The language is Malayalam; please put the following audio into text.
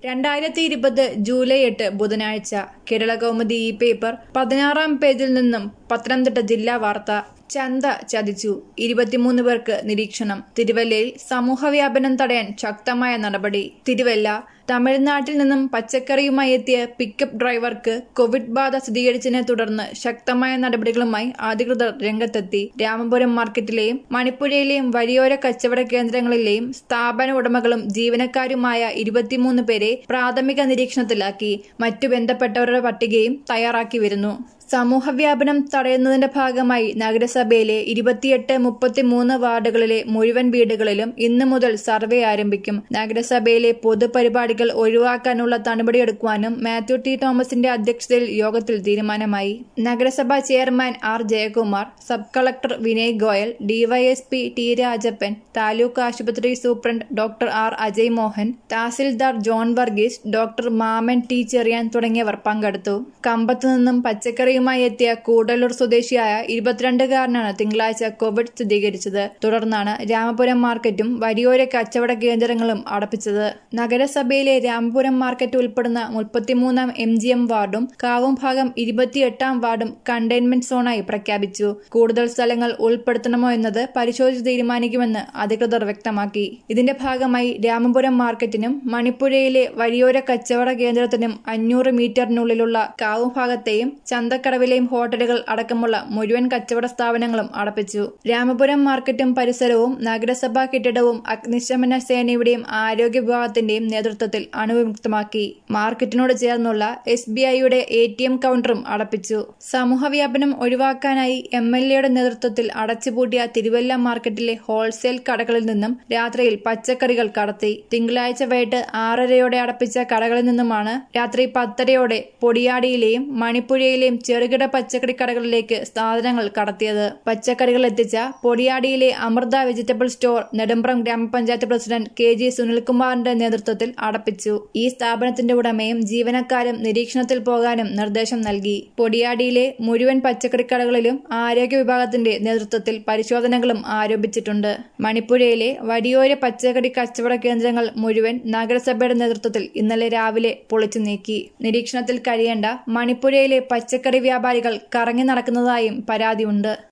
രണ്ടായിരത്തി ഇരുപത് ജൂലൈ എട്ട് ബുധനാഴ്ച കേരള കൗമുദി ഈ പേപ്പർ പതിനാറാം പേജിൽ നിന്നും പത്തനംതിട്ട ജില്ലാ വാർത്ത ചന്ത ചതിച്ചു ഇരുപത്തിമൂന്ന് പേർക്ക് നിരീക്ഷണം തിരുവല്ലയിൽ സമൂഹവ്യാപനം തടയാൻ ശക്തമായ നടപടി തിരുവല്ല തമിഴ്നാട്ടിൽ നിന്നും പച്ചക്കറിയുമായി എത്തിയ പിക്കപ്പ് ഡ്രൈവർക്ക് കോവിഡ് ബാധ സ്ഥിരീകരിച്ചതിനെ തുടർന്ന് ശക്തമായ നടപടികളുമായി അധികൃതർ രംഗത്തെത്തി രാമപുരം മാർക്കറ്റിലെയും മണിപ്പുഴയിലെയും വഴിയോര കച്ചവട കേന്ദ്രങ്ങളിലെയും സ്ഥാപന ഉടമകളും ജീവനക്കാരുമായ ഇരുപത്തിമൂന്ന് പേരെ പ്രാഥമിക നിരീക്ഷണത്തിലാക്കി മറ്റു ബന്ധപ്പെട്ടവരുടെ പട്ടികയും തയ്യാറാക്കി വരുന്നു സമൂഹവ്യാപനം തടയുന്നതിന്റെ ഭാഗമായി നഗരസഭയിലെ ഇരുപത്തിയെട്ട് മുപ്പത്തിമൂന്ന് വാർഡുകളിലെ മുഴുവൻ വീടുകളിലും ഇന്നു മുതൽ സർവേ ആരംഭിക്കും നഗരസഭയിലെ പൊതുപരിപാടികൾ ഒഴിവാക്കാനുള്ള നടപടിയെടുക്കുവാനും മാത്യു ടി തോമസിന്റെ അധ്യക്ഷതയിൽ യോഗത്തിൽ തീരുമാനമായി നഗരസഭാ chairman R Jayakumar sub collector Vinay Goyal DySP T Rajappan taluk ആശുപത്രി superintendent doctor R Ajay Mohan tahsildar John Varghese doctor Mammen T Cheriyan തുടങ്ങിയവർ പങ്കെടുത്തു കമ്പത്തു നിന്നും പച്ചക്കറിയുമായി എത്തിയ കൂടല്ലൂർ സ്വദേശിയായ ഇരുപത്തിരണ്ടുകാരനാണ് തിങ്കളാഴ്ച കോവിഡ് സ്ഥിരീകരിച്ചത് തുടർന്നാണ് രാമപുരം മാർക്കറ്റും വരിയോര കച്ചവട കേന്ദ്രങ്ങളും അടപ്പിച്ചത് നഗരസഭയിലെ രാമപുരം മാർക്കറ്റ് ഉൾപ്പെടുന്ന മുപ്പത്തിമൂന്നാം എം ജി എം വാർഡും കാവും ഭാഗം ഇരുപത്തിയെട്ടാം വാർഡും കണ്ടെയ്ൻമെന്റ് സോണായി പ്രഖ്യാപിച്ചു കൂടുതൽ സ്ഥലങ്ങൾ ഉൾപ്പെടുത്തണമോ എന്നത് പരിശോധിച്ച് തീരുമാനിക്കുമെന്ന് അധികൃതർ വ്യക്തമാക്കി ഇതിന്റെ ഭാഗമായി രാമപുരം മാർക്കറ്റിനും മണിപ്പുഴയിലെ വഴിയോര കച്ചവട കേന്ദ്രത്തിനും അഞ്ഞൂറ് മീറ്ററിനുള്ളിലുള്ള കാവും ഭാഗത്തെയും ചന്തക്കടവിലെയും ഹോട്ടലുകൾ അടക്കമുള്ള മുഴുവൻ കച്ചവട സ്ഥാപനങ്ങളും അടപ്പിച്ചു രാമപുരം മാർക്കറ്റും പരിസരവും നഗരസഭാ കെട്ടിടവും അഗ്നിശമന സേനയുടെയും ആരോഗ്യ വിഭാഗത്തിന്റെയും നേതൃത്വത്തിൽ അണുവിമുക്തമാക്കി മാർക്കറ്റിനോട് ചേർന്നുള്ള എസ് ബി ഐയുടെ എ ടി എം കൗണ്ടറും അടപ്പിച്ചു സമൂഹവ്യാപനം ഒഴിവാക്കാനായി എം എൽ എയുടെ നേതൃത്വത്തിൽ അടച്ചുപൂട്ടിയ തിരുവല്ല മാർക്കറ്റിലെ ഹോൾസെയിൽ കടകളിൽ നിന്നും രാത്രിയിൽ പച്ചക്കറികൾ കടത്തി തിങ്കളാഴ്ച വൈകിട്ട് ആറരയോടെ അടപ്പിച്ച കടകളിൽ നിന്നുമാണ് രാത്രി പത്തരയോടെ പൊടിയാടിയിലെയും മണിപ്പുഴയിലെയും ചെറുകിട പച്ചക്കറി കടകളിലേക്ക് സാധനങ്ങൾ കടത്തിയത് പച്ചക്കറികൾ എത്തിച്ച പൊടിയാടിയിലെ അമൃത വെജിറ്റബിൾ സ്റ്റോർ നെടുമ്പ്രം ഗ്രാമപഞ്ചായത്ത് പ്രസിഡന്റ് കെ ജി സുനിൽകുമാറിന്റെ നേതൃത്വത്തിൽ അടപ്പിച്ചു ഈ സ്ഥാപനത്തിന്റെ ഉടമയും ജീവനക്കാരും നിരീക്ഷണത്തിൽ പോകാനും നിർദ്ദേശം നൽകി പൊടിയാടിയിലെ മുഴുവൻ പച്ചക്കറി കടകളിലും ആരോഗ്യ വിഭാഗത്തിന്റെ നേതൃത്വത്തിൽ പരിശോധനകളും ആരോപിച്ചിട്ടുണ്ട് മണിപ്പുഴയിലെ വടിയോര പച്ചക്കറി കച്ചവട കേന്ദ്രങ്ങൾ മുഴുവൻ നഗരസഭയുടെ നേതൃത്വത്തിൽ ഇന്നലെ രാവിലെ പൊളിച്ചു നീക്കി നിരീക്ഷണത്തിൽ കഴിയേണ്ട മണിപ്പുഴയിലെ പച്ചക്കറി വ്യാപാരികൾ കറങ്ങി നടക്കുന്നതായും പരാതിയുണ്ട്